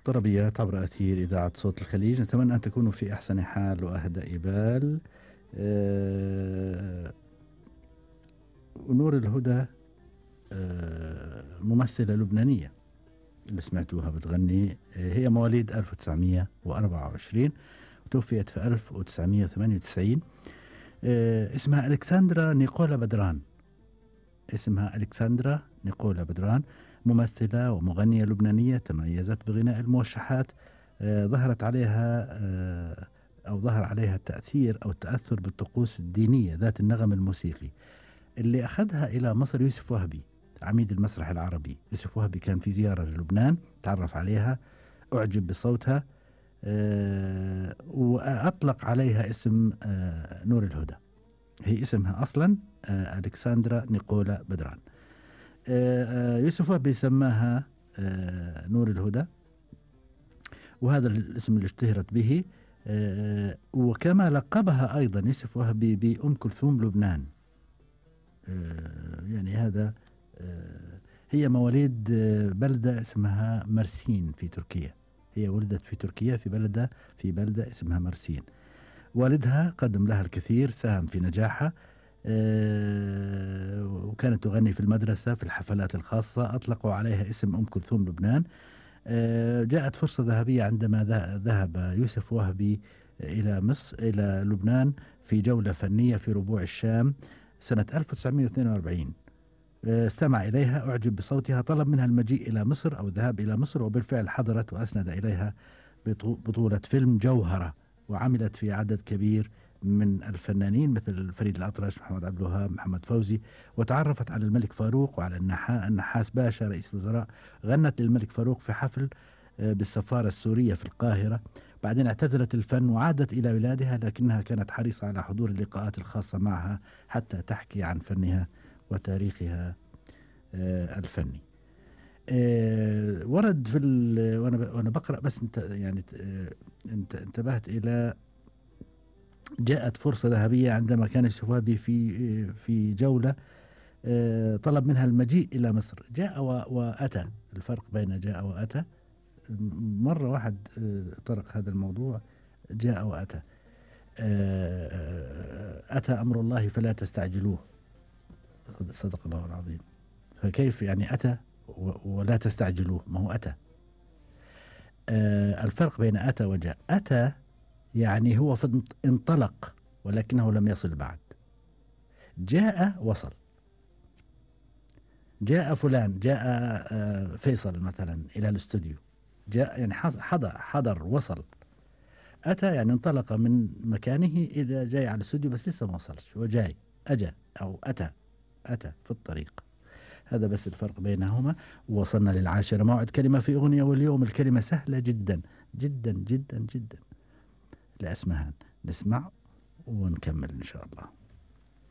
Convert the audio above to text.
طربيات عبر أثير إذاعة صوت الخليج نتمنى أن تكونوا في أحسن حال وأهدأ بال آه، ونور الهدى آه، ممثلة لبنانية اللي سمعتوها بتغني آه، هي مواليد 1924 وتوفيت في 1998 اسمها ألكسندرا نيكولا بدران اسمها ألكسندرا نيكولا بدران ممثلة ومغنية لبنانية تميزت بغناء الموشحات آه، ظهرت عليها آه، أو ظهر عليها التأثير أو التأثر بالطقوس الدينية ذات النغم الموسيقي اللي أخذها إلى مصر يوسف وهبي عميد المسرح العربي يوسف وهبي كان في زيارة للبنان تعرف عليها أعجب بصوتها آه، وأطلق عليها اسم نور الهدى هي اسمها أصلا ألكسندرا نيكولا بدران آه، آه، يوسف وهبي سماها آه، نور الهدى وهذا الاسم اللي اشتهرت به وكما لقبها أيضا يوسف وهبي بأم كلثوم لبنان يعني هذا هي مواليد بلدة اسمها مرسين في تركيا هي ولدت في تركيا في بلدة في بلدة اسمها مرسين والدها قدم لها الكثير ساهم في نجاحها آه، وكانت تغني في المدرسة في الحفلات الخاصة أطلقوا عليها اسم أم كلثوم لبنان آه، جاءت فرصة ذهبية عندما ذهب يوسف وهبي إلى مصر إلى لبنان في جولة فنية في ربوع الشام سنة 1942 آه، استمع إليها أعجب بصوتها طلب منها المجيء إلى مصر أو الذهاب إلى مصر وبالفعل حضرت وأسند إليها بطولة فيلم جوهرة وعملت في عدد كبير من الفنانين مثل فريد الأطرش محمد عبد الوهاب محمد فوزي وتعرفت على الملك فاروق وعلى النحاس باشا رئيس الوزراء غنت للملك فاروق في حفل آه، بالسفارة السورية في القاهرة بعدين اعتزلت الفن وعادت إلى بلادها لكنها كانت حريصة على حضور اللقاءات الخاصة معها حتى تحكي عن فنها وتاريخها آه، الفني آه، ورد في وانا وانا بقرا بس انت يعني انت انتبهت الى جاءت فرصة ذهبية عندما كان الشفابي في في جولة آه، طلب منها المجيء إلى مصر جاء وأتى الفرق بين جاء وأتى مرة واحد آه، طرق هذا الموضوع جاء وأتى آه، أتى أمر الله فلا تستعجلوه صدق الله العظيم فكيف يعني أتى ولا تستعجلوه ما هو أتى الفرق بين أتى وجاء أتى يعني هو انطلق ولكنه لم يصل بعد جاء وصل جاء فلان جاء آه، فيصل مثلا إلى الاستوديو جاء يعني حضر حضر وصل أتى يعني انطلق من مكانه إلى جاي على الاستوديو بس لسه ما وصلش هو جاي أجا أو أتى أتى في الطريق هذا بس الفرق بينهما وصلنا للعاشرة موعد كلمة في أغنية واليوم الكلمة سهلة جدا جدا جدا جدا لأسمهان نسمع ونكمل إن شاء الله